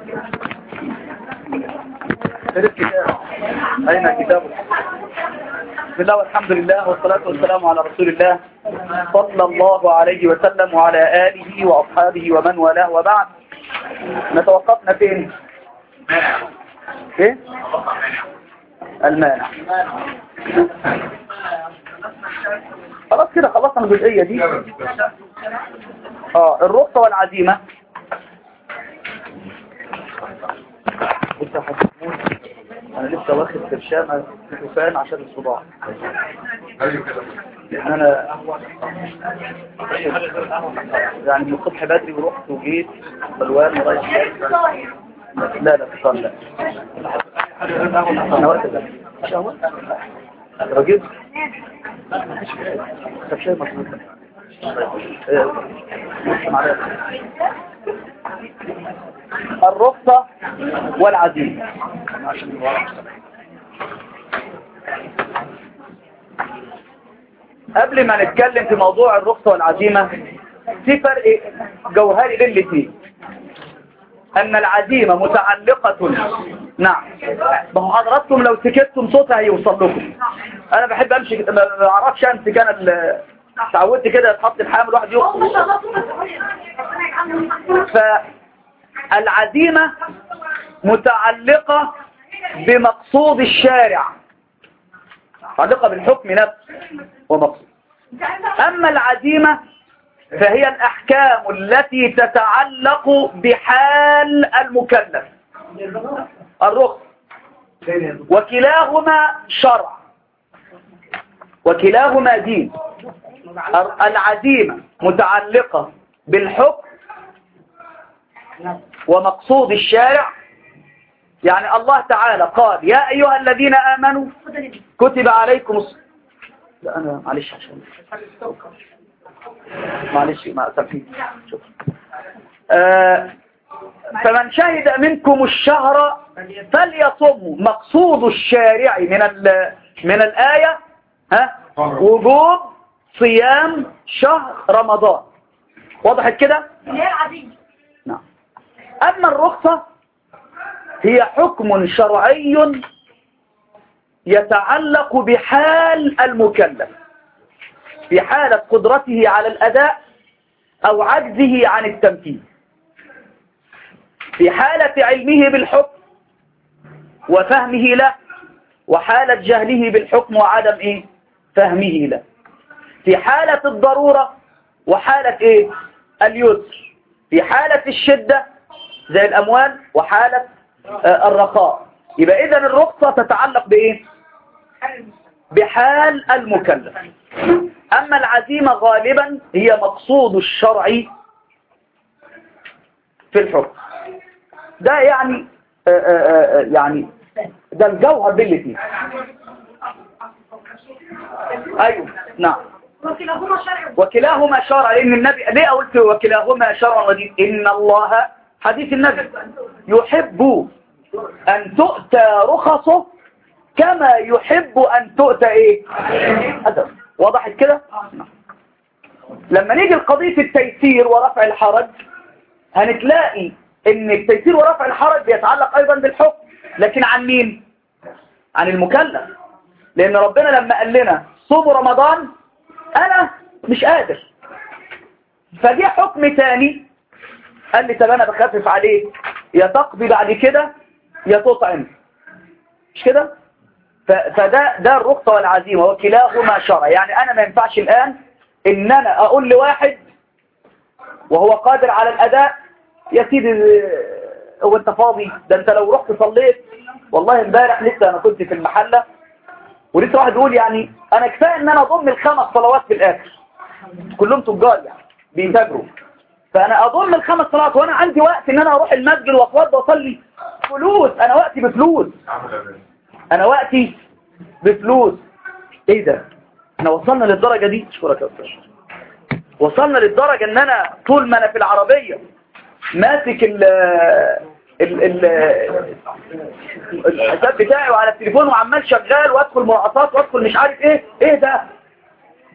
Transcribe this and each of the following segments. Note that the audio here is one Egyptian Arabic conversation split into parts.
الكتاب أين كتابه بسم الله والحمد لله والصلاة والسلام على رسول الله صلى الله عليه وسلم وعلى آله وأصحابه ومن والاه وبعد نتوقفنا فين فين المانع خلاص كده خلصنا الجزئية دي اه الرخصة والعزيمة بص يا حاج محمود انا لسه واخد برشامة شوفان عشان الصداع لان انا يعني من الصبح بدري ورحت وجيت بلوان ورايح جاي. لا لا فطار لا انا وقت ده قهوة راجل طب شاي مطلوب الرخصة والعزيمة قبل ما نتكلم في موضوع الرخصة والعزيمة في فرق جوهري بين الاثنين أن العزيمة متعلقة نعم ما هو حضراتكم لو سكتتم صوتها هيوصل لكم أنا بحب أمشي ما أعرفش أمسك أنا ال- تعودت كده تحط الحامل واحد يخطب فالعزيمة متعلقة بمقصود الشارع متعلقة بالحكم نفسه ومقصود أما العزيمة فهي الأحكام التي تتعلق بحال المكلف الرخص وكلاهما شرع وكلاهما دين العزيمة متعلقة بالحكم ومقصود الشارع يعني الله تعالى قال يا أيها الذين آمنوا كتب عليكم الص... لا أنا معلش عشان معلش ما أسفين شوف آه فمن شهد منكم الشهر فليصموا مقصود الشارع من ال... من الآية ها وجوب صيام شهر رمضان وضحت كده نعم أما الرخصة هي حكم شرعي يتعلق بحال المكلف في حالة قدرته على الأداء أو عجزه عن التمثيل في حالة علمه بالحكم وفهمه له وحالة جهله بالحكم وعدم إيه؟ فهمه له في حالة الضرورة وحالة إيه؟ اليسر في حالة الشدة زي الأموال وحالة آه، الرخاء يبقى إذن الرخصة تتعلق بإيه؟ بحال المكلف أما العزيمة غالبا هي مقصود الشرع في الحكم ده يعني آه، آه، آه، يعني ده الجوهر بالتي أيوه نعم وكلاهما شرع وكلاهما شرع لأن النبي ليه قلت وكلاهما شرع ودين إن الله حديث النبي يحب أن تؤتى رخصه كما يحب أن تؤتى إيه هذا وضحت كده لما نيجي لقضية التيسير ورفع الحرج هنتلاقي ان التيسير ورفع الحرج بيتعلق ايضا بالحكم لكن عن مين عن المكلف لان ربنا لما قال لنا صوموا رمضان انا مش قادر فجه حكم تاني قال لي طب انا بخفف عليه يا تقضي بعد كده يا تطعم مش كده ف- فده ده الرخصة والعزيمة وكلاهما شرع يعني انا ما ينفعش الان ان انا اقول لواحد وهو قادر على الاداء يا سيدي اه، هو انت فاضي ده انت لو رحت صليت والله امبارح لسه انا كنت في المحلة ولسه واحد يقول يعني انا كفايه ان انا اضم الخمس صلوات في الاخر كلهم تجار يعني بيتاجروا فانا اضم الخمس صلوات وانا عندي وقت ان انا اروح المسجد واتوضى واصلي فلوس انا وقتي بفلوس انا وقتي بفلوس ايه ده احنا وصلنا للدرجة دي اشكرك يا استاذ وصلنا للدرجة ان انا طول ما انا في العربية ماسك ال ال ال الحساب بتاعي وعلى التليفون وعمال شغال وادخل مرقصات وادخل مش عارف ايه ايه ده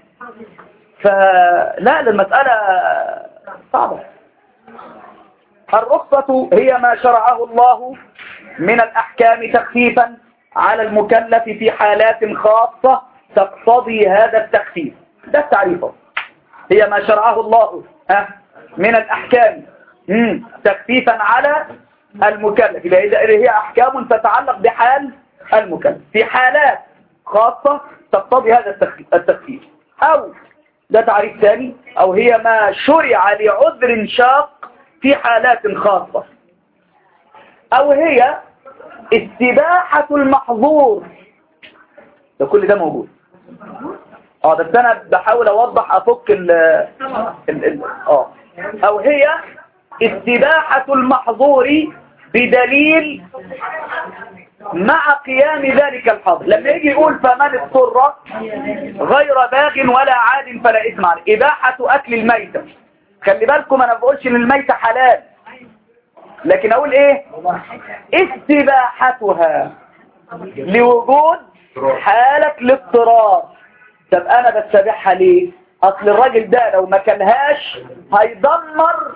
فلا المسألة صعبة الرخصة هي ما شرعه الله من الأحكام تخفيفا على المكلف في حالات خاصة تقتضي هذا التخفيف ده التعريف هي ما شرعه الله ها من الأحكام مم. تخفيفا على المكلف إذا هي أحكام تتعلق بحال المكلف في حالات خاصة تقتضي هذا التخفيف أو ده تعريف ثاني أو هي ما شرع لعذر شاق في حالات خاصة أو هي استباحة المحظور ده كل ده موجود اه بس انا بحاول اوضح افك ال ال ال اه او هي استباحة المحظور بدليل مع قيام ذلك الحظر لما يجي يقول فمن اضطر غير باغ ولا عاد فلا إثم عليه إباحة أكل الميتة خلي بالكم أنا بقولش إن الميتة حلال لكن أقول إيه استباحتها لوجود حالة الاضطرار طب أنا بستبيحها ليه أصل الراجل ده لو ما كلهاش هيدمر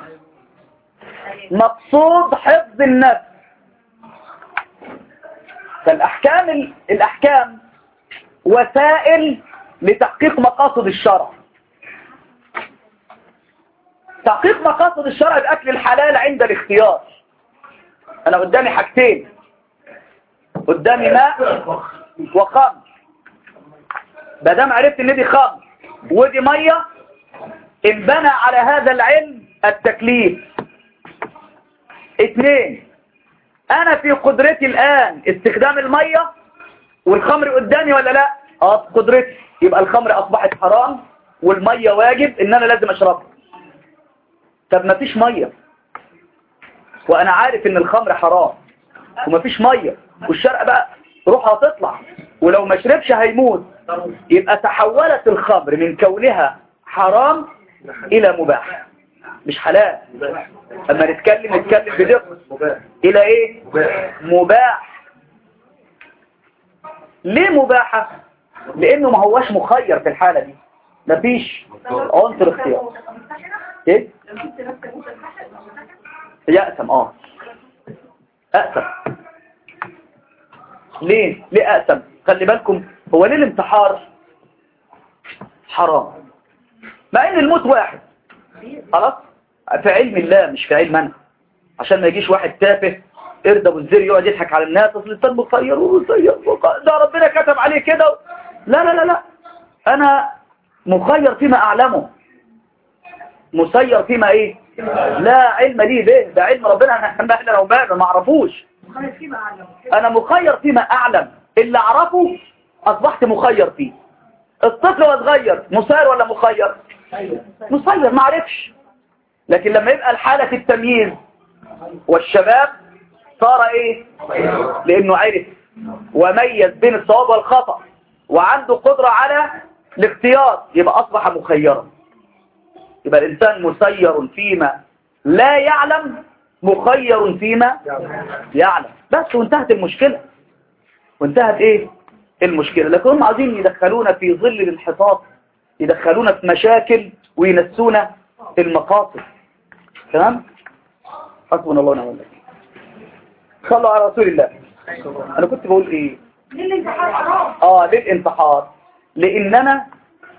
مقصود حفظ النفس فالأحكام الأحكام وسائل لتحقيق مقاصد الشرع تحقيق مقاصد الشرع بأكل الحلال عند الاختيار أنا قدامي حاجتين قدامي ماء وخمر بدام عرفت ان دي خمر ودي مية انبنى على هذا العلم التكليف اثنين انا في قدرتي الان استخدام المية والخمر قدامي ولا لا اه في قدرتي يبقى الخمر اصبحت حرام والمية واجب ان انا لازم اشربها طب ما فيش مية وانا عارف ان الخمر حرام وما فيش مية والشرق بقى روحها تطلع ولو ما شربش هيموت يبقى تحولت الخمر من كونها حرام الى مباح مش حلال اما نتكلم نتكلم بدقة الى ايه مباح ليه مباحة لانه ما هوش مخير في الحالة دي مفيش عنصر اختيار ايه يأسم اه أأسم ليه ليه أأسم خلي بالكم هو ليه الانتحار حرام مع ان الموت واحد خلاص في علم الله مش في علم انا عشان ما يجيش واحد تافه ارضى ابو الزر يقعد يضحك على الناس اصل الانسان مخير ومسير ده ربنا كتب عليه كده لا لا لا لا انا مخير فيما اعلمه مسير فيما ايه لا علم لي به ده علم ربنا احنا احنا لو ما ما اعرفوش انا مخير فيما اعلم اللي اعرفه اصبحت مخير فيه الطفل وهو صغير مسير ولا مخير مسير ما عرفش لكن لما يبقى الحالة التمييز والشباب صار ايه لانه عرف وميز بين الصواب والخطأ وعنده قدرة على الاختيار يبقى اصبح مخيرا يبقى الانسان مسير فيما لا يعلم مخير فيما يعلم بس وانتهت المشكلة وانتهت ايه المشكلة لكن هم عايزين يدخلونا في ظل الانحطاط يدخلونا في مشاكل وينسونا المقاصد تمام حسبنا الله ونعم الوكيل صلوا على رسول الله انا كنت بقول ايه اه للانتحار لان انا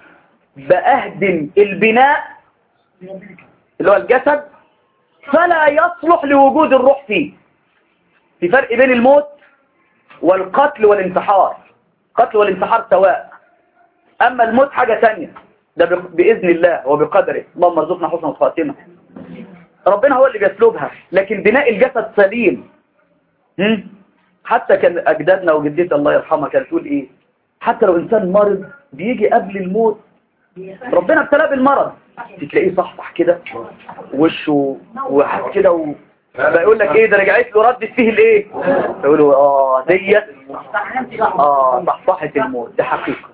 باهدم البناء اللي هو الجسد فلا يصلح لوجود الروح فيه في فرق بين الموت والقتل والانتحار قتل والانتحار سواء اما الموت حاجة تانية ده بإذن الله وبقدره اللهم ارزقنا حسن الخاتمة ربنا هو اللي بيسلبها لكن بناء الجسد سليم هم؟ حتى كان أجدادنا وجدتي الله يرحمها كانت تقول إيه حتى لو إنسان مرض بيجي قبل الموت ربنا ابتلاه بالمرض تلاقيه صحصح كده وشه وحس كده و... بيقول لك ايه ده رجعت له ردت فيه الايه يقول له اه ديت اه صحصحة الموت دي حقيقة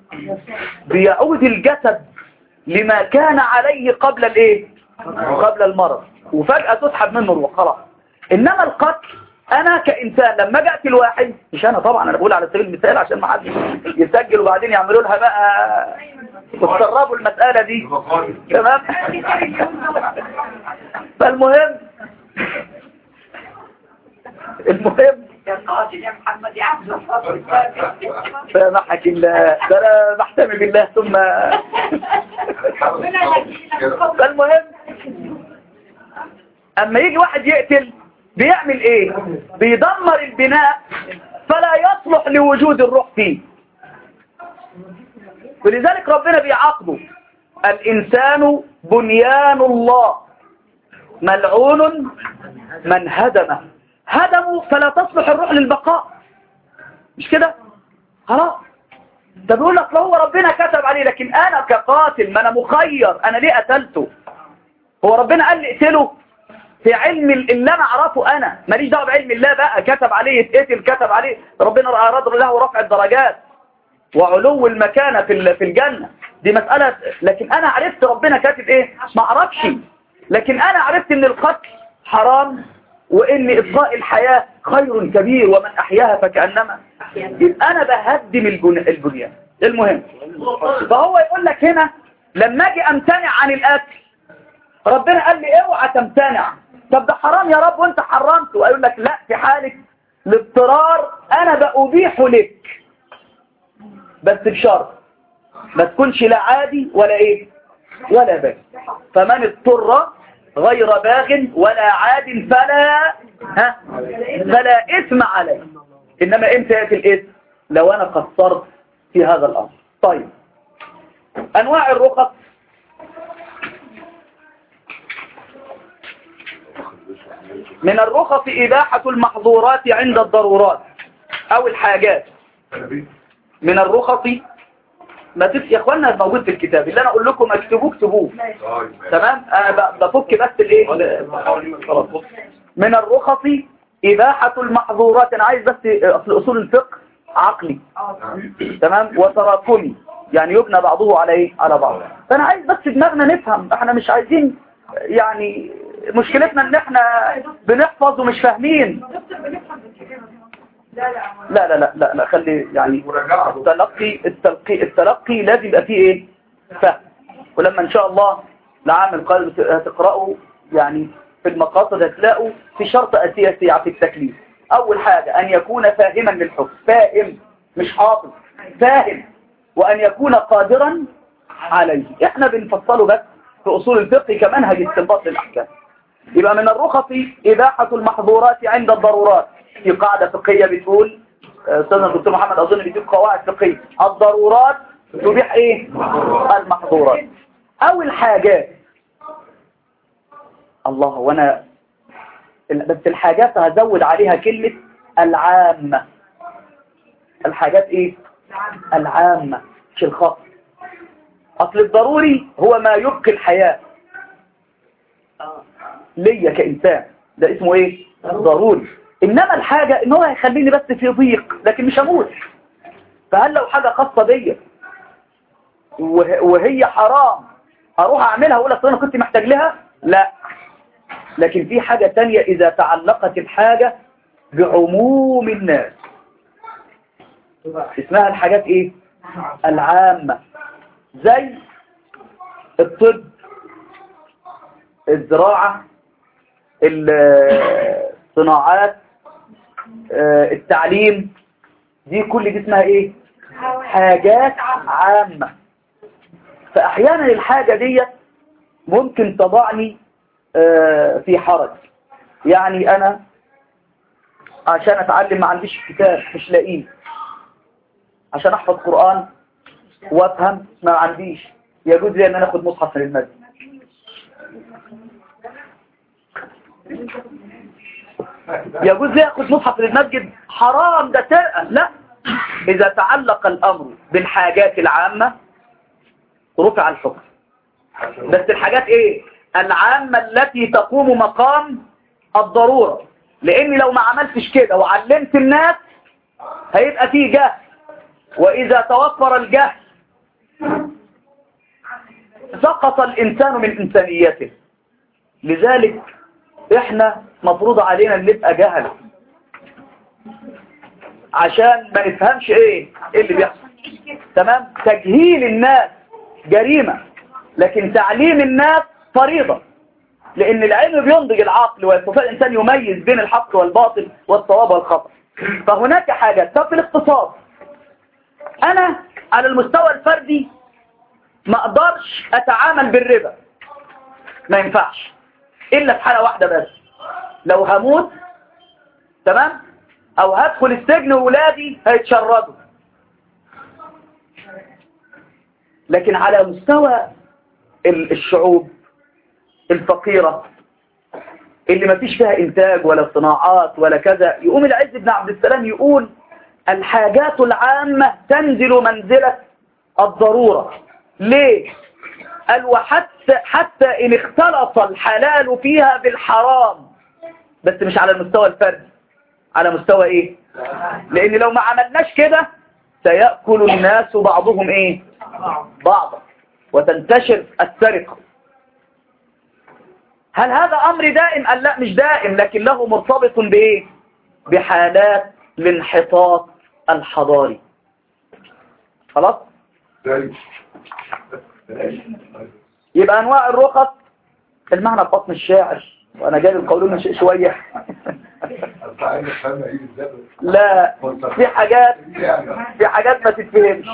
بيعود الجسد لما كان عليه قبل الايه قبل المرض وفجأة تسحب منه الروح خلاص انما القتل انا كانسان لما اجي اقتل واحد مش انا طبعا انا بقول على سبيل المثال عشان ما حد يسجل وبعدين يعملوا لها بقى وتسربوا المسألة دي تمام فالمهم المهم يا قاتل يا محمد يا عبد الفضل سامحك الله ده انا محتمي بالله ثم فالمهم اما يجي واحد يقتل بيعمل ايه بيدمر البناء فلا يصلح لوجود الروح فيه ولذلك ربنا بيعاقبه الإنسان بنيان الله ملعون من هدمه هدمه فلا تصلح الروح للبقاء مش كده خلاص ده بيقول لك هو ربنا كتب عليه لكن انا كقاتل ما انا مخير انا ليه قتلته هو ربنا قال لي اقتله في علم اللي انا اعرفه انا ماليش دعوه بعلم الله بقى كتب عليه يتقتل كتب عليه ربنا اراد له رفع الدرجات وعلو المكانه في في الجنه دي مساله لكن انا عرفت ربنا كاتب ايه ما اعرفش لكن انا عرفت ان القتل حرام وان ابقاء الحياه خير كبير ومن احياها فكانما يبقى انا بهدم البنيان البنيان المهم فهو يقول لك هنا لما اجي امتنع عن الاكل ربنا قال لي اوعى تمتنع طب ده حرام يا رب وانت حرمته ويقول لك لا في حالة الاضطرار انا بأبيح لك بس بشرط ما تكونش لا عادي ولا ايه ولا باغ فمن اضطر غير باغ ولا عاد فلا ها فلا اثم عليه انما امتى ياتي الاثم لو انا قصرت في هذا الامر طيب انواع الرخص من الرخص إباحة المحظورات عند الضرورات أو الحاجات من الرخص ما تف... يا اخوانا موجود في الكتاب اللي انا اقول لكم اكتبوه اكتبوه تمام انا بفك بس الايه من الرخص اباحه المحظورات انا عايز بس اصل اصول الفقه عقلي تمام وتراكمي يعني يبنى بعضه على ايه على بعض فانا عايز بس دماغنا نفهم احنا مش عايزين يعني مشكلتنا ان احنا بنحفظ ومش فاهمين لا لا لا لا لا خلي يعني التلقي التلقي التلقي لازم يبقى فيه ايه فهم ولما ان شاء الله العام القادم هتقرأوا يعني في المقاصد هتلاقوا في شرط اساسي في التكليف اول حاجة ان يكون فاهما للحكم فاهم مش حافظ فاهم وان يكون قادرا عليه احنا بنفصله بس في اصول الفقه كمنهج استنباط للاحكام يبقى من الرخص إباحة المحظورات عند الضرورات في قاعدة فقهية بتقول أستاذنا الدكتور محمد أظن بيجيب قواعد فقهية الضرورات تبيح إيه؟ المحظورات أو الحاجات الله وأنا بس الحاجات هزود عليها كلمة العامة الحاجات إيه؟ العامة مش الخاص أصل الضروري هو ما يبقي الحياة ليا كإنسان ده اسمه ايه ضروري انما الحاجة ان هو هيخليني بس في ضيق لكن مش هموت فهل لو حاجة خاصة بيا وهي حرام اروح اعملها واقول اصل انا كنت محتاج لها لا لكن في حاجة تانية اذا تعلقت الحاجة بعموم الناس اسمها الحاجات ايه العامة زي الطب الزراعة الصناعات التعليم دي كل دي اسمها ايه حاجات عامة فاحيانا الحاجة دي ممكن تضعني في حرج يعني انا عشان اتعلم ما عنديش كتاب مش لاقيه عشان احفظ قرآن وافهم ما عنديش يجوز لي ان انا اخد مصحف من المسجد يجوز لي اخد مصحف للمسجد حرام ده سرقه لا اذا تعلق الامر بالحاجات العامه رفع الحكم بس الحاجات ايه العامه التي تقوم مقام الضروره لاني لو ما عملتش كده وعلمت الناس هيبقى فيه جهل واذا توفر الجهل سقط الانسان من انسانيته لذلك احنا مفروض علينا ان نبقى جهل عشان ما نفهمش ايه ايه اللي بيحصل تمام تجهيل الناس جريمة لكن تعليم الناس فريضة لأن العلم بينضج العقل ويستطيع الإنسان يميز بين الحق والباطل والصواب والخطأ فهناك حاجات طب في الاقتصاد أنا على المستوى الفردي ما أقدرش أتعامل بالربا ما ينفعش إلا في حالة واحدة بس لو هموت تمام أو هدخل السجن وولادي هيتشردوا لكن على مستوى ال- الشعوب الفقيرة اللي ما فيش فيها إنتاج ولا صناعات ولا كذا يقوم العز بن عبد السلام يقول الحاجات العامة تنزل منزلة الضرورة ليه؟ قال وحتى حتى إن اختلط الحلال فيها بالحرام بس مش على المستوى الفردي على مستوى إيه؟ لأن لو ما عملناش كده سيأكل الناس بعضهم إيه؟ بعضا وتنتشر السرقة هل هذا أمر دائم؟ قال لا مش دائم لكن له مرتبط بإيه؟ بحالات الانحطاط الحضاري خلاص؟ يبقى أنواع الرخص المعنى في بطن الشاعر وأنا جايب القولون من شيء شوية لا في حاجات في حاجات ما تتفهمش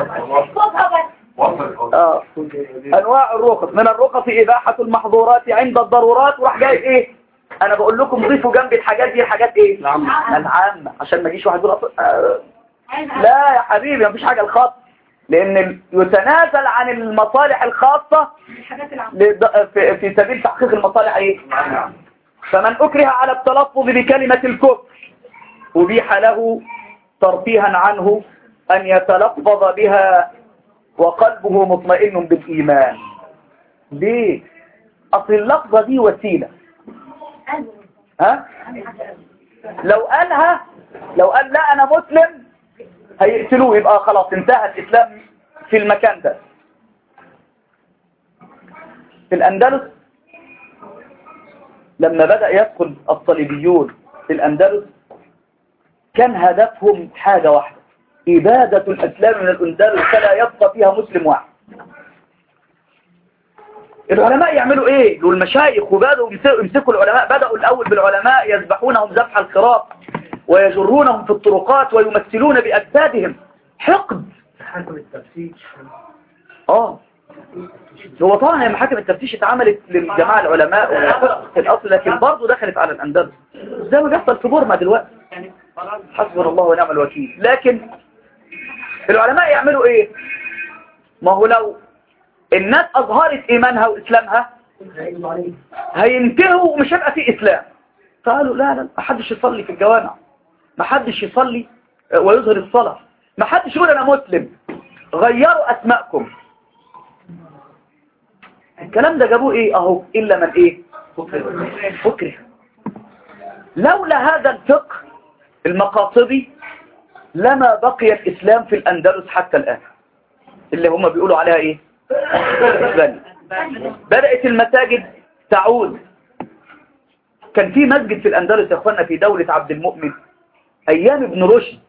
آه. أنواع الرخص من الرخص إباحة المحظورات عند الضرورات وراح جايب إيه أنا بقول لكم ضيفوا جنب الحاجات دي الحاجات إيه العامة عشان ما يجيش واحد يقول أصل- آه، لا يا حبيبي مفيش حاجة الخاصة لأن ال- يتنازل عن المصالح الخاصة الحاجات العامة لد- في في سبيل تحقيق المصالح إيه فمن أكره على التلفظ بكلمة الكفر أبيح له ترفيها عنه أن يتلفظ بها وقلبه مطمئن بالإيمان ليه؟ أصل اللفظة دي وسيلة ها؟ لو قالها لو قال لا أنا مسلم هيقتلوه يبقى خلاص انتهى الإسلام في المكان ده في الأندلس لما بدأ يدخل الصليبيون في الأندلس كان هدفهم حاجة واحدة إبادة الأسلام من الأندلس فلا يبقى فيها مسلم واحد العلماء يعملوا ايه دول المشايخ وبدأوا يمسكوا يمسكوا العلماء بدأوا الأول بالعلماء يذبحونهم ذبح الخراف ويجرونهم في الطرقات ويمثلون بأجسادهم حقد حكم التفسير اه هو طبعا هي محاكم التفتيش اتعملت للجماعة العلماء في الأصل لكن برضه دخلت على الأندلس زي ما بيحصل في بورما دلوقتي حسبنا الله ونعم الوكيل لكن العلماء يعملوا ايه ما هو لو الناس أظهرت إيمانها وإسلامها هينتهوا ومش هيبقى في إسلام فقالوا لا لا ما حدش يصلي في الجوامع ما حدش يصلي ويظهر الصلاة ما حدش يقول أنا مسلم غيروا أسماءكم الكلام ده جابوه إيه أهو إلا من إيه فكره لولا هذا الفقه المقاصدي لما بقي الإسلام في الأندلس حتى الآن اللي هم بيقولوا عليها إيه إسلامي بدأت المساجد تعود كان في مسجد في الأندلس يا أخوانا في دولة عبد المؤمن أيام ابن رشد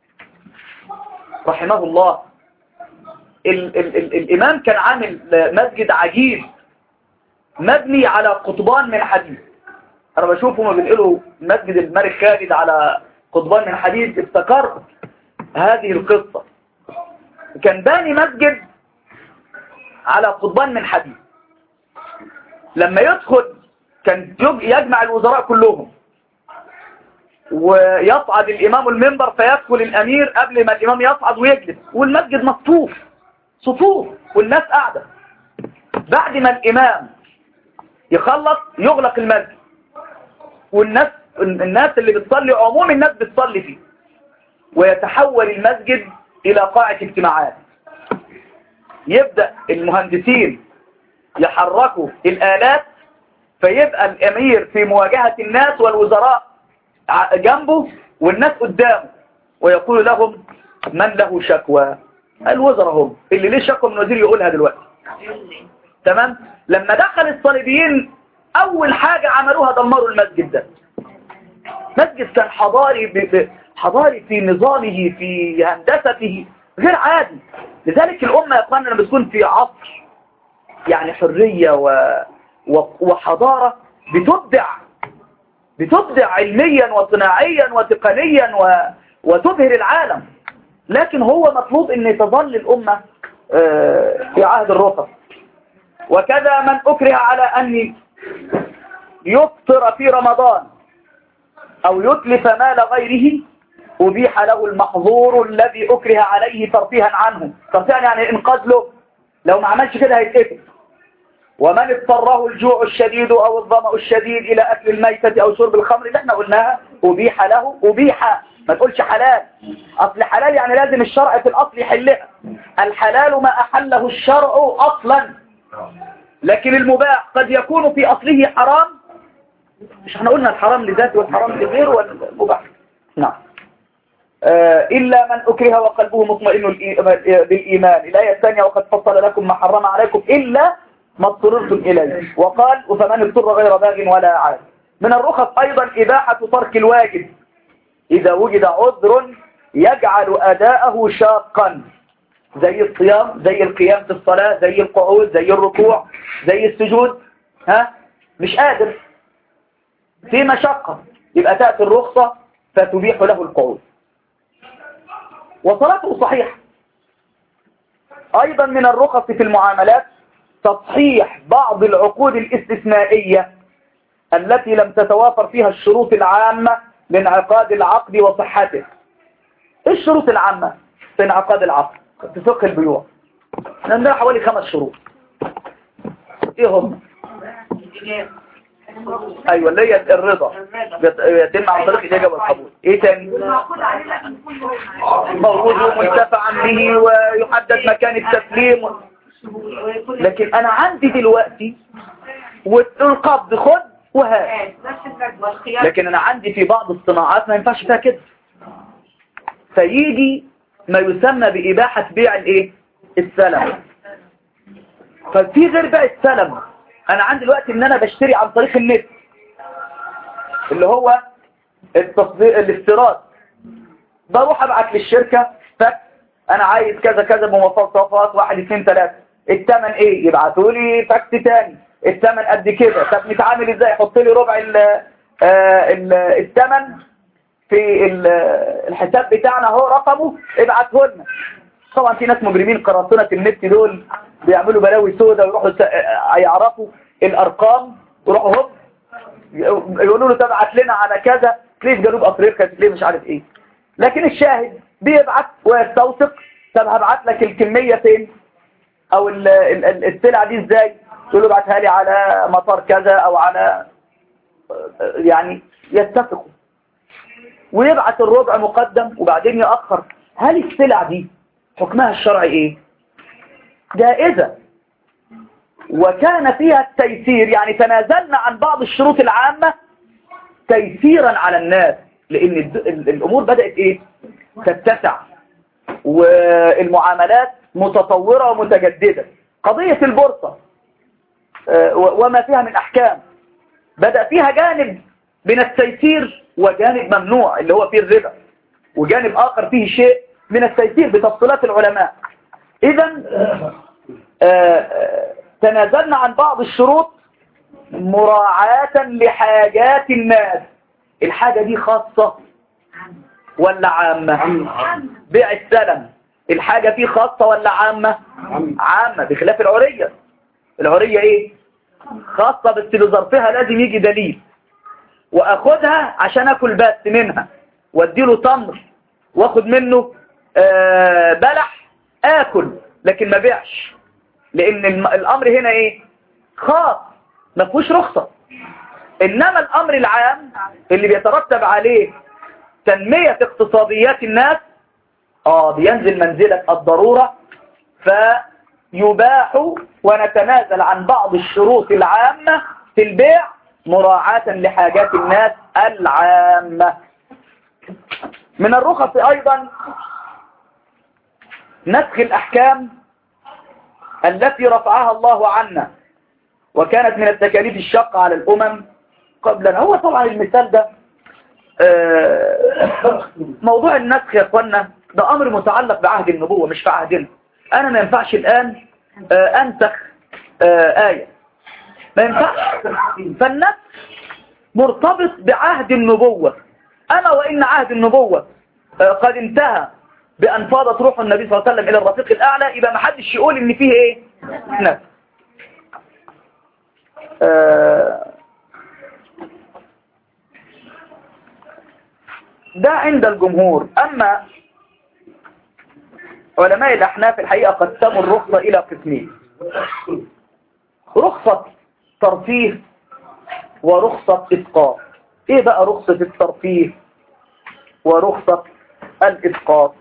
رحمه الله ال ال ال الإمام كان عامل مسجد عجيب مبني على قضبان من حديد أنا بشوفه ما بينقلوا مسجد الملك خالد على قضبان من حديد افتكرت هذه القصة كان باني مسجد على قضبان من حديد لما يدخل كان يج- يجمع الوزراء كلهم ويصعد الإمام المنبر فيدخل الأمير قبل ما الإمام يصعد ويجلس والمسجد مصفوف صفوف والناس قاعدة بعد ما الإمام يخلص يغلق المسجد والناس الناس اللي بتصلي عموم الناس بتصلي فيه ويتحول المسجد إلى قاعة اجتماعات يبدأ المهندسين يحركوا الآلات فيبقى الأمير في مواجهة الناس والوزراء ع- جنبه والناس قدامه ويقول لهم من له شكوى الوزراء هم اللي ليه شكوى من وزير يقولها دلوقتي تمام لما دخل الصليبيين أول حاجة عملوها دمروا المسجد ده مسجد كان حضاري ب... ب... حضاري في نظامه في هندسته غير عادي لذلك الأمة يا أخواننا لما بتكون في عصر يعني حرية و... و- وحضارة بتبدع بتبدع علميا وصناعيا وتقنيا و... وتبهر العالم لكن هو مطلوب ان تظل الأمة آه، في عهد الرخص وكذا من أكره على أن يفطر في رمضان أو يتلف مال غيره أبيح له المحظور الذي أكره عليه ترفيها عنه ترفيها يعني إنقاذ له لو ما عملش كده هيتقتل ومن اضطره الجوع الشديد أو الظمأ الشديد إلى أكل الميتة أو شرب الخمر اللي احنا قلناها أبيح له أبيح ما تقولش حلال أصل حلال يعني لازم الشرع في الأصل يحلها الحلال ما أحله الشرع أصلا لكن المباح قد يكون في أصله حرام مش احنا قلنا الحرام لذاته والحرام لغيره والمباح نعم آه، إلا من أكره وقلبه مطمئن الإي- بالإيمان الآية الثانية وقد فصل لكم ما حرم عليكم إلا ما اضطررتم إليه وقال فمن اضطر غير باغ ولا عاد من الرخص أيضا إباحة ترك الواجب إذا وجد عذر يجعل أداءه شاقا زي الصيام زي القيام في الصلاة زي القعود زي الركوع زي السجود ها مش قادر في مشقة يبقى تأتي الرخصة فتبيح له القعود وصلاته صحيحة أيضا من الرخص في المعاملات تصحيح بعض العقود الاستثنائية التي لم تتوافر فيها الشروط العامة لانعقاد العقد وصحته ايه الشروط العامة في انعقاد العقد في فقه البيوع احنا عندنا حوالي خمس شروط ايه هم ايوه اللي هي الرضا يت- يتم عن طريق الاجابه والقبول ايه تاني المعقول عليه لا يكون موجود ومنتفعا به ويحدد مكان التسليم لكن انا عندي دلوقتي والقبض خد وهات نفس الفجوة والخيار لكن انا عندي في بعض الصناعات ما ينفعش فيها كده فيجي ما يسمى بإباحة بيع الايه السلم ففي غير بيع السلم انا عندي دلوقتي ان انا بشتري عن طريق النت اللي هو التصدير الافتراض بروح ابعت للشركة فاكس انا عايز كذا كذا بمواصفات واحد اثنين ثلاثة الثمن ايه يبعتوا لي فاكس تاني الثمن قد كده طب نتعامل ازاي يحط لي ربع ال آه، ال- الثمن في ال- الحساب بتاعنا اهو رقمه ابعته لنا طبعا في ناس مجرمين قراصنة النت دول بيعملوا بلاوي سودة ويروحوا س- آه، يعرفوا الارقام ويروحوا هوب يقولوا له تبعت لنا على كذا تلاقيه في جنوب افريقيا تلاقيه مش عارف ايه لكن الشاهد بيبعت ويستوثق طب هبعت لك الكمية فين او ال- ال- ال- السلعة دي ازاي تقول له ابعتها لي على مطار كذا او على يعني يتفقوا ويبعت الربع مقدم وبعدين يأخر هل السلع دي حكمها الشرعي ايه جائزة وكان فيها التيسير يعني تنازلنا عن بعض الشروط العامة تيسيرا على الناس لان الد- ال- الامور بدأت ايه تتسع والمعاملات متطورة ومتجددة قضية البورصة آه، و- وما فيها من احكام بدأ فيها جانب من التيسير وجانب ممنوع اللي هو فيه الربا وجانب آخر فيه شيء من التيسير بتفصيلات العلماء إذا تنازلنا عن بعض الشروط مراعاة لحاجات الناس الحاجة دي خاصة ولا عامة بيع السلم الحاجة دي خاصة ولا عامة عامة بخلاف العرية العرية ايه خاصة بس لظرفها لازم يجي دليل واخدها عشان اكل بس منها واديله تمر واخد منه آه، بلح اكل لكن ما بيعش لان الم- الامر هنا ايه خاص ما فيهوش رخصة انما الامر العام اللي بيترتب عليه تنمية اقتصاديات الناس اه بينزل منزلة الضرورة فيباح ونتنازل عن بعض الشروط العامة في البيع مراعاة لحاجات الناس العامة من الرخص أيضا نسخ الأحكام التي رفعها الله عنا وكانت من التكاليف الشاقة على الأمم قبلنا هو طبعا المثال ده آه، موضوع النسخ يا اخوانا ده أمر متعلق بعهد النبوة مش في عهدنا أنا ما ينفعش الآن آه، أنسخ آه، آية ما ينفعش فالنفس مرتبط بعهد النبوة أما وإن عهد النبوة آه، قد انتهى بأن فاضت روح النبي صلى الله عليه وسلم إلى الرفيق الأعلى يبقى ما حدش يقول إن فيه إيه نفس آه، ده عند الجمهور أما علماء الأحناف الحقيقة قسموا الرخصة إلى قسمين رخصة ترفيه ورخصة إسقاط إيه بقى رخصة الترفيه ورخصة الإسقاط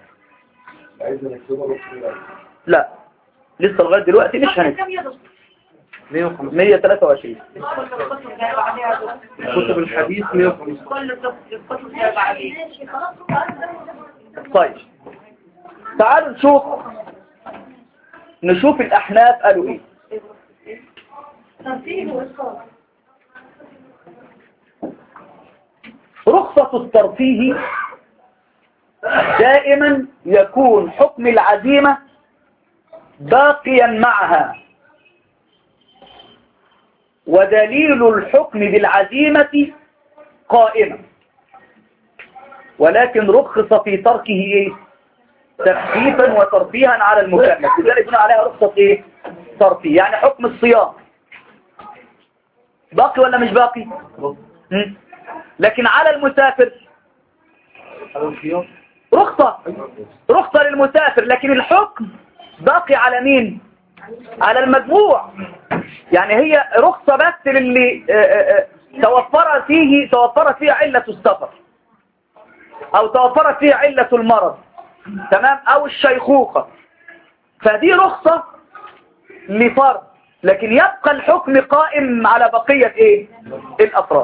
لا لسه لغاية دلوقتي مش هنسى كم يا دكتور 123 كل القصص جاية بعديها يا دكتور. كتب الحديث 150 كل القصص جاية بعديها طيب تعالوا نشوف نشوف الأحناف قالوا إيه ترتيب وإسقاط رخصة الترفيه دائما يكون حكم العزيمة باقيا معها ودليل الحكم بالعزيمة قائما ولكن رخص في تركه ايه تخفيفا وترفيها على المكلف لذلك بناء عليها رخصة ايه ترفيه يعني حكم الصيام باقي ولا مش باقي مم. لكن على المسافر رخصة رخصة للمسافر لكن الحكم باقي على مين على المجموع يعني هي رخصة بس للي آه، آه، آه، توفر فيه توفرت فيها علة السفر او توفرت فيها علة المرض تمام او الشيخوخة فدي رخصة لفرد لكن يبقى الحكم قائم على بقية ايه الافراد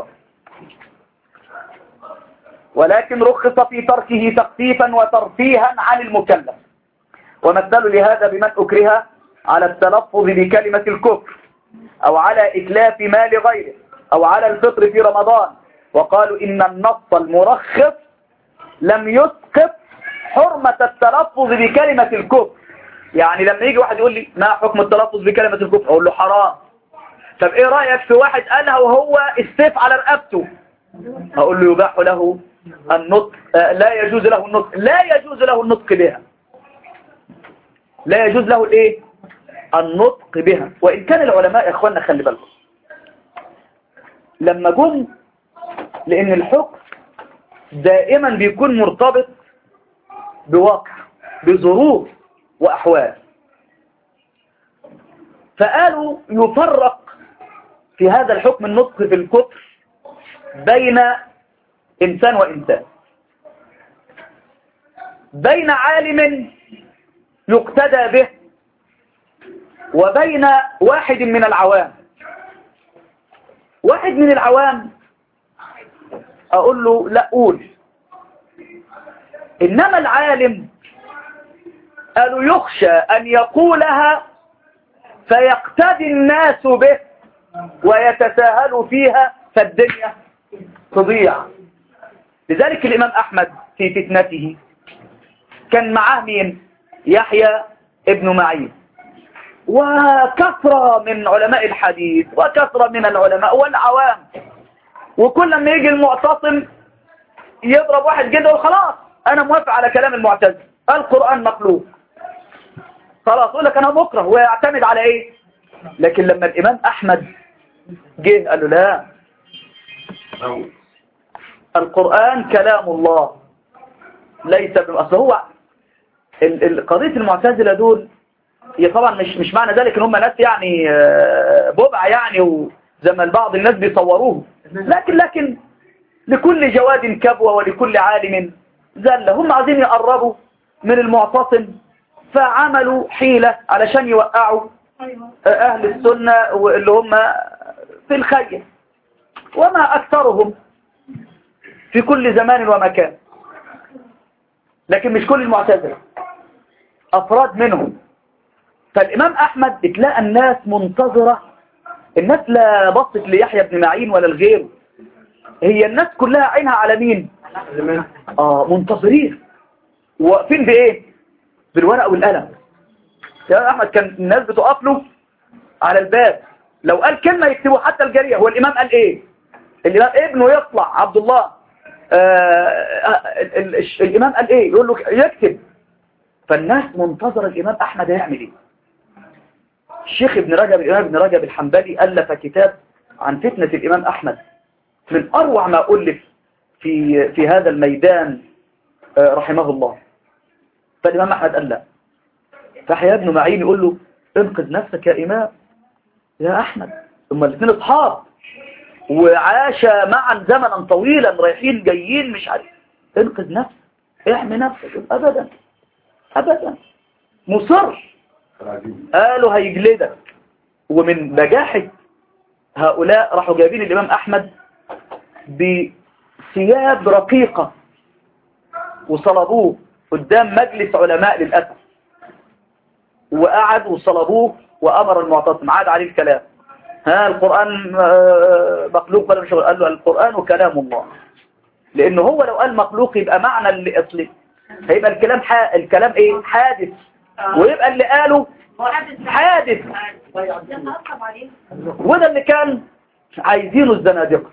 ولكن رخص في تركه تخفيفا وترفيها عن المكلف ومثلوا لهذا بمن أكره على التلفظ بكلمة الكفر أو على إتلاف مال غيره أو على الفطر في رمضان وقالوا إن النص المرخص لم يسقط حرمة التلفظ بكلمة الكفر يعني لما يجي واحد يقول لي ما حكم التلفظ بكلمة الكفر أقول له حرام طب إيه رأيك في واحد قالها وهو السيف على رقبته أقول له يباح له النطق آه، لا يجوز له النطق لا يجوز له النطق بها لا يجوز له الايه النطق بها وإن كان العلماء يا اخوانا خلي بالكم لما جم لأن الحكم دائما بيكون مرتبط بواقع بظروف وأحوال فقالوا يفرق في هذا الحكم النطق في الكفر بين إنسان وإنسان بين عالم يقتدى به وبين واحد من العوام واحد من العوام أقول له لا قول إنما العالم قالوا يخشى أن يقولها فيقتدي الناس به ويتساهلوا فيها فالدنيا تضيع لذلك الإمام أحمد في فتنته كان معاه مين يحيى ابن معين وكثرة من علماء الحديث وكثرة من العلماء والعوام وكل ما يجي المعتصم يضرب واحد كده وخلاص أنا موافق على كلام المعتزل القرآن مخلوق خلاص يقول لك أنا بكره ويعتمد على إيه لكن لما الإمام أحمد جه قال له لا القرآن كلام الله ليس أصل هو ال- ال- قضية المعتزلة دول هي طبعا مش مش معنى ذلك ان هم ناس يعني آه، ببع يعني وزي ما بعض الناس بيصوروه لكن لكن لكل جواد كبوة ولكل عالم زلة هم عايزين يقربوا من المعتصم فعملوا حيلة علشان يوقعوا ايوه آه، أهل السنة واللي هم في الخير وما أكثرهم في كل زمان ومكان لكن مش كل المعتزلة أفراد منهم فالإمام أحمد اتلاقى الناس منتظرة الناس لا بصت ليحيى بن معين ولا لغيره هي الناس كلها عينها على مين آه منتظرين واقفين بإيه بالورق والقلم يا أحمد كان الناس بتقف له على الباب لو قال كلمة يكتبوا حتى الجارية هو الإمام قال إيه الإمام ابنه يطلع عبد الله آه ال- ال- الإمام قال إيه يقول له يكتب فالناس منتظر الإمام أحمد هيعمل إيه الشيخ ابن رجب الإمام ابن رجب الحنبلي ألف كتاب عن فتنة الإمام أحمد من أروع ما ألف في في هذا الميدان آه، رحمه الله فالإمام أحمد قال لا فحيا ابن معين يقول له انقذ نفسك يا إمام يا أحمد ثم الاثنين اصحاب وعاش معا زمنا طويلا رايحين جايين مش عارف انقذ نفسك احمي نفسك أبدا أبدا مصر قالوا هيجلدك ومن بجاحة هؤلاء راحوا جايبين الإمام أحمد بثياب رقيقة وصلبوه قدام مجلس علماء للأسف وقعد وصلبوه وأمر المعتصم عاد عليه الكلام ها القرآن آه، مخلوق ولا مش مخلوق؟ قال له القرآن كلام الله لأنه هو لو قال مخلوق يبقى معنى اللي أصلي هيبقى الكلام ح... الكلام ايه حادث ويبقى اللي قاله حادث يتأثر عليه وده اللي كان عايزينه الزنادقة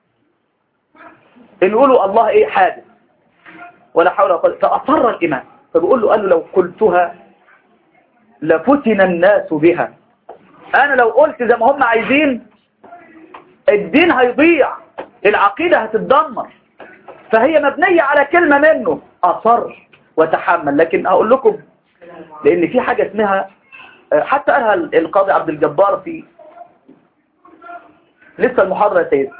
إن يقولوا الله ايه حادث ولا حول ولا قوة فأصر الإمام فبيقول له قال له لو قلتها لفتن الناس بها أنا لو قلت زي ما هم عايزين الدين هيضيع العقيدة هتتدمر فهي مبنية على كلمة منه أصر وتحمل لكن أقول لكم لأن في حاجة اسمها حتى قالها القاضي عبد الجبار في لسه المحاضرة يا سيدي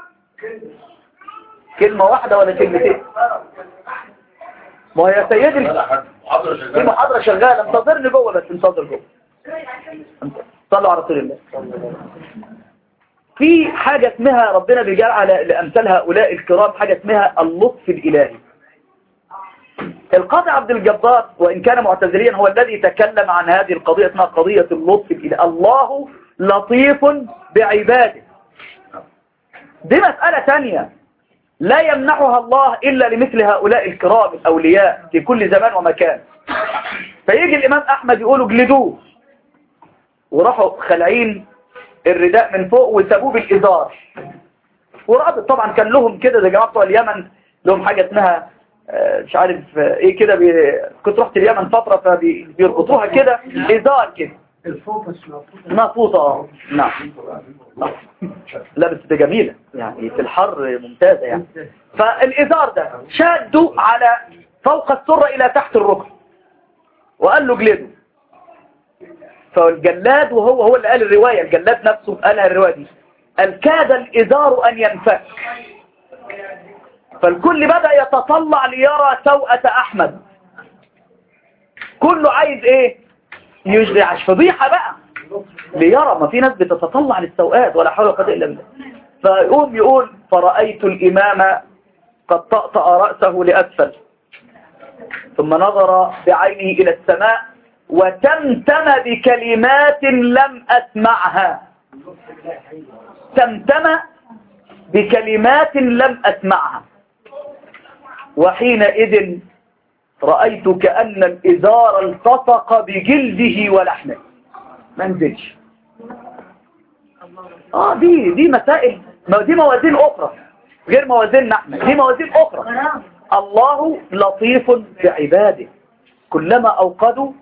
كلمة واحدة ولا كلمتين ما هي يا سيدي محاضرة في شغالة محاضرة شغالة انتظرني جوه بس انتظر جوه صلوا على رسول الله في حاجة اسمها ربنا بيجعل على لأمثال هؤلاء الكرام حاجة اسمها اللطف الإلهي القاضي عبد الجبار وإن كان معتزليا هو الذي تكلم عن هذه القضية اسمها قضية اللطف الإلهي الله لطيف بعباده دي مسألة تانية لا يمنحها الله إلا لمثل هؤلاء الكرام الأولياء في كل زمان ومكان فيجي الإمام أحمد يقولوا جلدوه وراحوا خلعين الرداء من فوق وسابوه بالإزار ورابط طبعا كان لهم كده زي جماعة بتوع اليمن لهم حاجة اسمها آه، مش عارف آه، ايه كده بي... كنت رحت اليمن فترة فبيربطوها كده إزار كده مفوطة اه نعم لا بس ده جميلة يعني في الحر ممتازة يعني فالإزار ده شادوا على فوق السرة إلى تحت الركب وقال له جلده فالجلاد وهو هو اللي قال الرواية الجلاد نفسه قالها الرواية دي قال كاد الإزار أن ينفك فالكل بدأ يتطلع ليرى سوءة أحمد كله عايز ايه يجري عش فضيحة بقى ليرى ما في ناس بتتطلع للسوءات ولا حول ولا قوة إلا بالله فيقوم يقول فرأيت الإمام قد طأطأ رأسه لأسفل ثم نظر بعينه إلى السماء وتمتم بكلمات لم أسمعها تمتم بكلمات لم أسمعها وحينئذ رأيت كأن الإزار التصق بجلده ولحمه ما نزلش آه دي دي مسائل ما دي موازين أخرى غير موازين نحن دي موازين أخرى الله لطيف بعباده كلما أوقدوا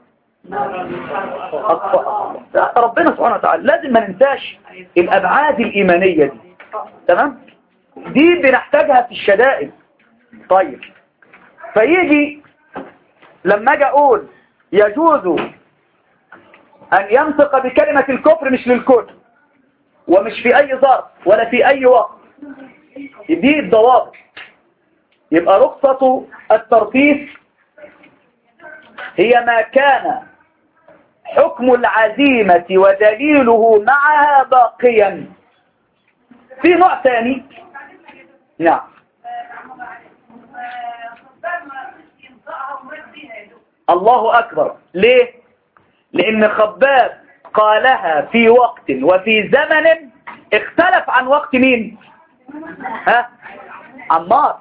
أطفأ ربنا سبحانه وتعالى لازم ما ننساش الأبعاد الإيمانية دي تمام دي بنحتاجها في الشدائد طيب فيجي لما اجي اقول يجوز ان ينطق بكلمة الكفر مش للكفر ومش في اي ظرف ولا في اي وقت دي الضوابط يبقى رخصة الترخيص هي ما كان حكم العزيمة ودليله معها باقيا في نوع ثاني نعم الله أكبر ليه؟ لأن خباب قالها في وقت وفي زمن اختلف عن وقت مين؟ ها؟ عمار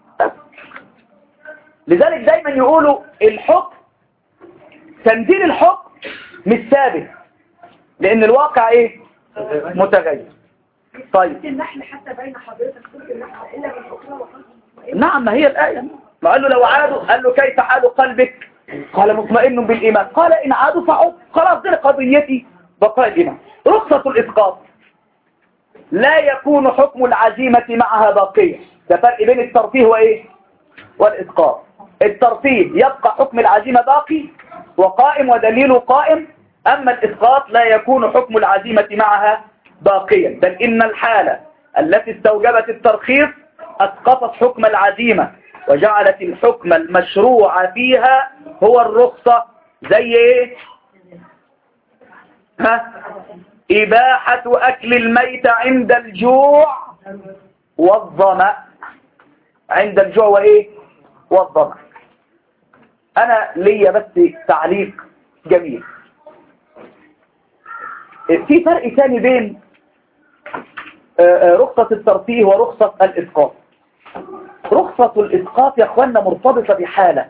لذلك دايما يقولوا الحكم تنزيل الحكم مش ثابت لأن الواقع ايه؟ متغير طيب النحل حتى بين حضرتك سورة النحل إلا من أخرى وقلب نعم ما هي الآية ما قال له لو عادوا قال له كيف حال قلبك قال مطمئن بالإيمان قال إن عادوا فعد خلاص دي قضيتي بقاء الإيمان رخصة الإسقاط لا يكون حكم العزيمة معها باقية ده فرق بين الترفيه وإيه والإسقاط الترفيه يبقى حكم العزيمة باقي وقائم ودليله قائم أما الإسقاط لا يكون حكم العزيمة معها باقيا بل إن الحالة التي استوجبت الترخيص أسقطت حكم العزيمة وجعلت الحكم المشروع فيها هو الرخصة زي إيه ها إباحة أكل الميت عند الجوع والظمأ عند الجوع وإيه والظمأ أنا ليا بس تعليق جميل في فرق ثاني بين آه، آه، رخصة الترفيه ورخصة الإسقاط رخصة الإسقاط يا أخوانا مرتبطة بحالة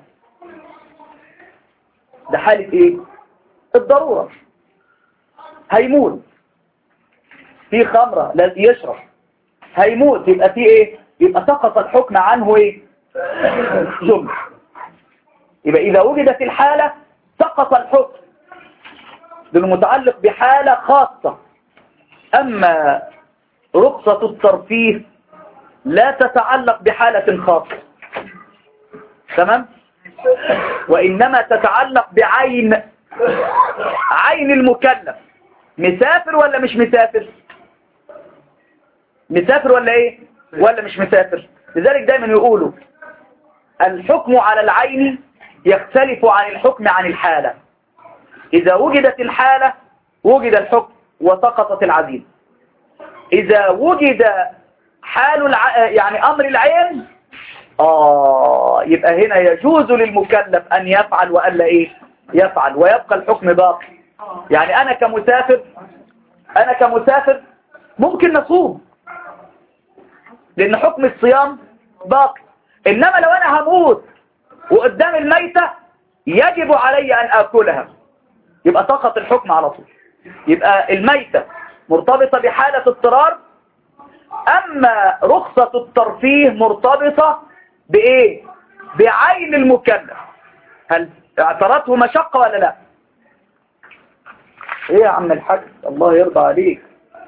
ده حالة إيه؟ الضرورة هيموت في خمرة لازم يشرب هيموت يبقى في إيه؟ يبقى سقط الحكم عنه إيه؟ جمع يبقى إذا وجدت الحالة سقط الحكم لأنه متعلق بحالة خاصة أما رخصة الترفيه لا تتعلق بحالة خاصة تمام وإنما تتعلق بعين عين المكلف مسافر ولا مش مسافر مسافر ولا ايه ولا مش مسافر لذلك دايما يقولوا الحكم على العين يختلف عن الحكم عن الحالة إذا وجدت الحالة وجد الحكم وسقطت العزيمة إذا وجد حال الع... يعني أمر العين آه يبقى هنا يجوز للمكلف أن يفعل وألا إيه يفعل ويبقى الحكم باقي يعني أنا كمسافر أنا كمسافر ممكن نصوم لأن حكم الصيام باقي إنما لو أنا هموت وقدام الميتة يجب علي أن أكلها يبقى سقط الحكم على طول يبقى الميتة مرتبطة بحالة اضطرار أما رخصة الترفيه مرتبطة بإيه بعين المكلف هل اعترته مشقة ولا لا ايه يا عم الحاج الله يرضى عليك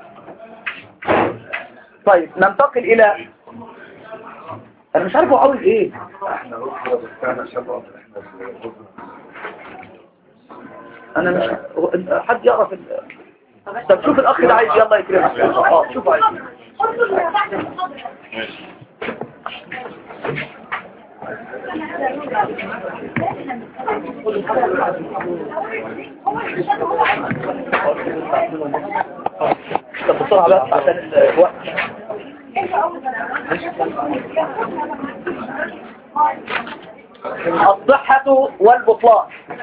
طيب ننتقل الى انا مش عارف هو عاوز ايه احنا رخصة بس احنا شباب احنا انا مش هو- حد يعرف ال... طب شوف الاخ ده عايز يلا يكرمك اه شوف عايز طب بسرعة بس عشان الوقت الصحة والبطلان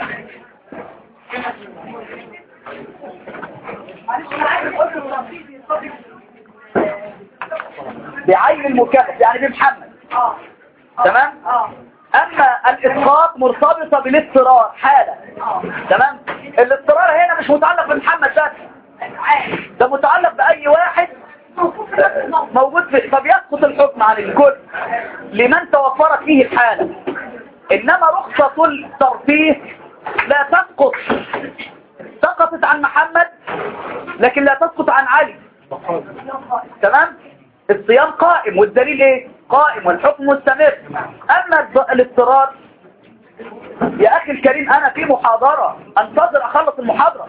بعين المكلف يعني بمحمد تمام اما الاسقاط مرتبطة بالاضطرار حالة تمام الاضطرار هنا مش متعلق بمحمد بس ده متعلق باي واحد موجود في فبيسقط الحكم عن الكل لمن توفرت فيه الحالة انما رخصة الترفيه لا تسقط سقطت عن محمد لكن لا تسقط عن علي تمام الصيام قائم والدليل ايه قائم والحكم مستمر اما الض- الاضطرار يا اخي الكريم انا في محاضرة انتظر اخلص المحاضرة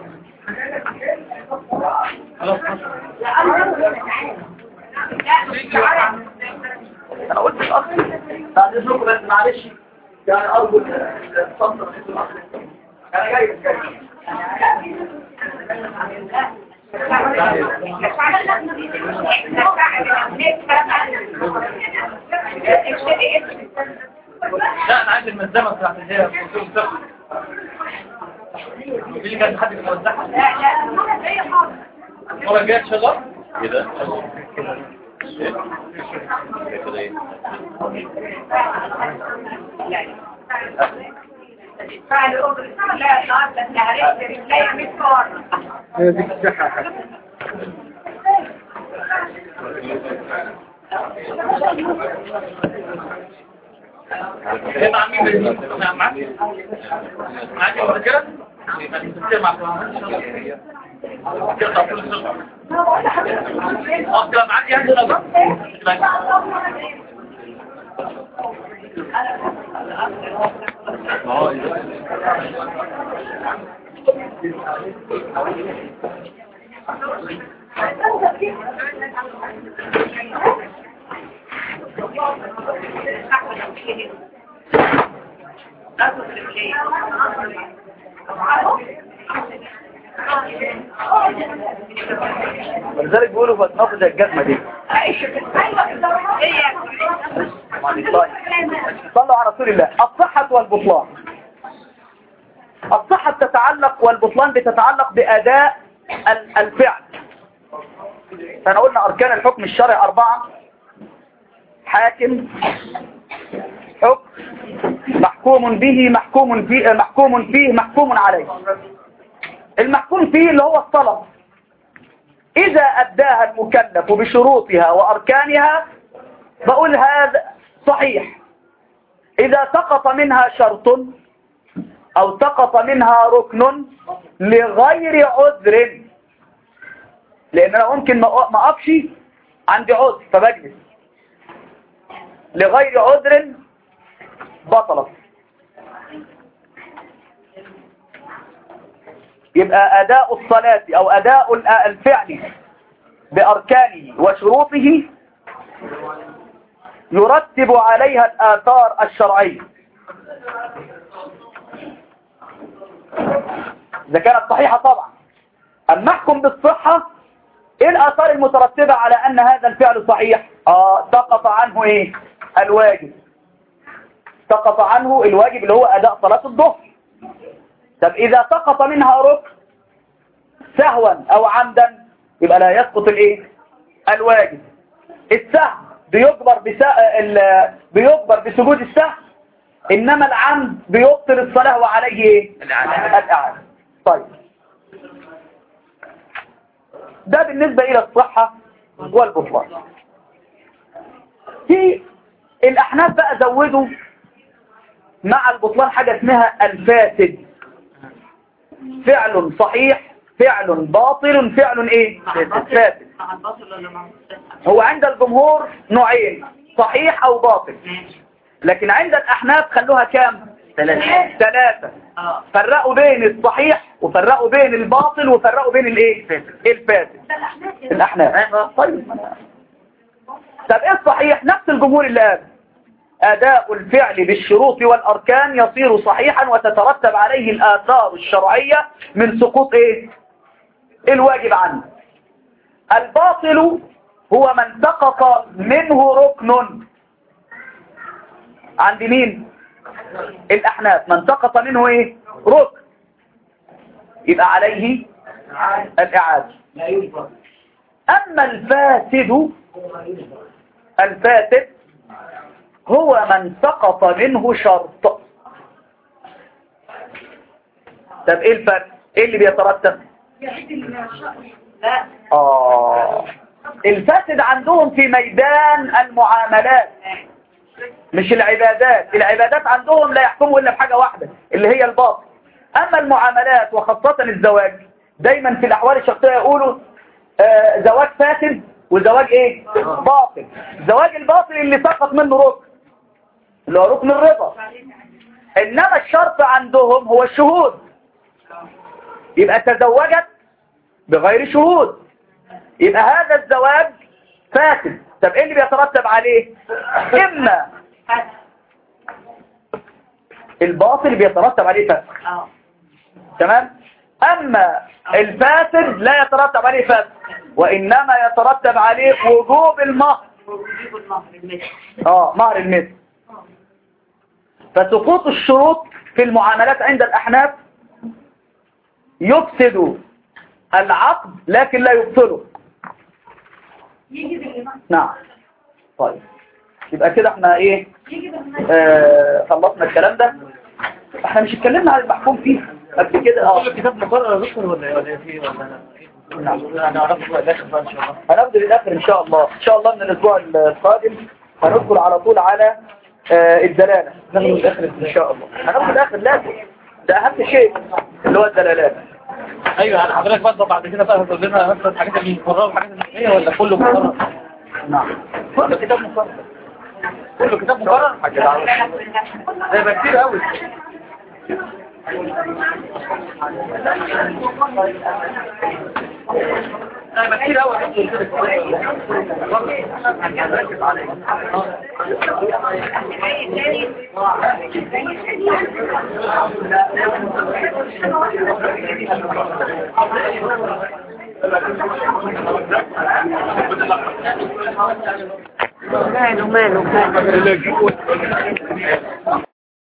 انا قلت الاخ بعد اذنكم بس معلش يعني ارجو الصبر انا جاي جاي لا انا عايز الملزمه بتاعت اللي هي في الفقه دي اللي كانت حد بيوزعها المره الجايه شغال كده ايه كده ايه هي دي الصحة ايه مع مين بالظبط؟ مع معاك معاك يا مذكرة؟ يبقى نتكلم مع كده طب كل الصبح اه كده معاك يعني الأمر؟ ولذلك بيقولوا فتنافس الجزمة دي طيب. صلوا على رسول الله الصحة والبطلان الصحة تتعلق والبطلان بتتعلق بأداء ال- الفعل فأنا قلنا أركان الحكم الشرعي أربعة حاكم حكم محكوم به محكوم فيه محكوم فيه محكوم عليه المحكوم فيه اللي هو الطلب إذا أداها المكلف بشروطها وأركانها بقول هذا صحيح إذا سقط منها شرط أو سقط منها ركن لغير عذر لأن أنا ممكن ما ما أقفش عندي عذر فبجلس لغير عذر بطلت يبقى أداء الصلاة أو أداء ال- الفعل بأركانه وشروطه يرتب عليها الآثار الشرعية إذا كانت صحيحة طبعا أما نحكم بالصحة إيه الآثار المترتبة على أن هذا الفعل صحيح آه سقط عنه إيه الواجب سقط عنه الواجب اللي هو أداء صلاة الظهر طب إذا سقط منها ركن سهوا أو عمدا يبقى لا يسقط الإيه الواجب السهو بيجبر بسا... ال... بيجبر بسجود السهو إنما العمد بيبطل الصلاة وعليه إيه الإعادة طيب ده بالنسبة إلى الصحة والبطلان في الأحناف بقى زودوا مع البطلان حاجة اسمها الفاسد فعل صحيح فعل باطل فعل ايه فاسد مع الباطل ولا مع الصحة؟ هو عند الجمهور نوعين صحيح او باطل ماشي لكن عند الاحناف خلوها كام ثلاثة. ثلاثة اه فرقوا بين الصحيح وفرقوا بين الباطل وفرقوا بين الايه الفاسد الاحناف طيب طب ايه الصحيح نفس الجمهور اللي قال اداء الفعل بالشروط والاركان يصير صحيحا وتترتب عليه الاثار الشرعية من سقوط ايه الواجب عنه الباطل هو من سقط منه ركن عند مين الاحناف من سقط منه ايه ركن يبقى عليه الاعاده اما الفاسد الفاسد هو من سقط منه شرط طب ايه الفرق ايه اللي بيترتب لا اه الفاسد عندهم في ميدان المعاملات مش العبادات العبادات عندهم لا يحكموا الا بحاجه واحده اللي هي الباطل اما المعاملات وخاصه الزواج دايما في الاحوال الشخصيه يقولوا آه زواج فاسد وزواج ايه باطل زواج الباطل اللي سقط منه ركن اللي هو ركن الرضا انما الشرط عندهم هو الشهود يبقى تزوجت بغير شهود يبقى هذا الزواج فاسد طب ايه اللي بيترتب عليه اما الباطل بيترتب عليه فاسد اه تمام اما الفاسد لا يترتب عليه فاسد وانما يترتب عليه وجوب المهر وجيب المهر المثل اه مهر المثل فسقوط الشروط في المعاملات عند الأحناف يفسد العقد لكن لا يبطله يجي بالإمام نعم طيب يبقى كده احنا ايه يجي بالإمام آه خلصنا الكلام ده احنا مش اتكلمنا عن المحكوم فيه قبل كده اه كل الكتاب مقرر يا دكتور ولا ولا في ولا لا؟ هنعرفه بقى الاخر بقى ان شاء الله هناخد للاخر ان شاء الله ان شاء الله من الاسبوع القادم هندخل على طول على آه، الدلاله ناخد الاخر ان شاء الله هناخد الاخر لازم ده اهم شيء اللي هو الدلالات ايوه يعني حضرتك برضه بعد كده بقى هتقول لنا مثلا الحاجات اللي مكرره والحاجات اللي هي ولا كله مكرر نعم كل كتاب مفرد كله كتاب مكرر ده يبقى كتير قوي ده يبقى كتير قوي ماله ماله ماله